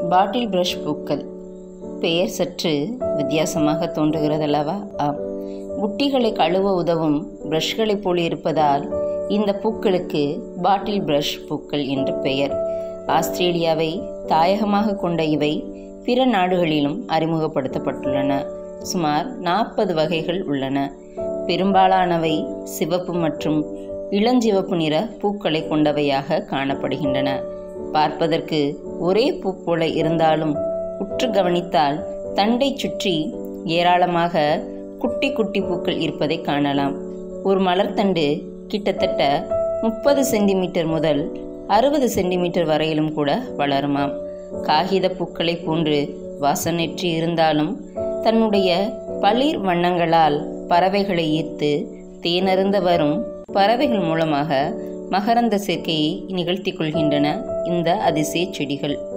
பாட்டில் brush பூக்கள் பெயர் சற்று வித்தியாசமாக தோன்றுகிறதல்லவா ஆம் புட்டிகளை கழுவ உதவும் பிரஷ்களைப் போல் இருப்பதால் இந்த பூக்களுக்கு பாட்டில் பிரஷ் பூக்கள் என்று பெயர் ஆஸ்திரேலியாவை தாயகமாக கொண்ட இவை பிற நாடுகளிலும் அறிமுகப்படுத்தப்பட்டுள்ளன சுமார் நாற்பது வகைகள் உள்ளன பெரும்பாலானவை சிவப்பு மற்றும் இளஞ்சிவப்பு நிற பூக்களை கொண்டவையாக காணப்படுகின்றன பார்ப்பதற்கு ஒரே பூ போல இருந்தாலும் உற்று கவனித்தால் தண்டை சுற்றி ஏராளமாக குட்டி குட்டி பூக்கள் இருப்பதை காணலாம் ஒரு மலர்த்தண்டு கிட்டத்தட்ட முப்பது சென்டிமீட்டர் முதல் அறுபது சென்டிமீட்டர் வரையிலும் கூட வளருமாம் காகித பூக்களை போன்று வாசனற்றி இருந்தாலும் தன்னுடைய பளிர் வண்ணங்களால் பறவைகளை ஈர்த்து தேனருந்த வரும் பறவைகள் மூலமாக மகரந்த சேர்க்கையை நிகழ்த்தி கொள்கின்றன இந்த அதிசய செடிகள்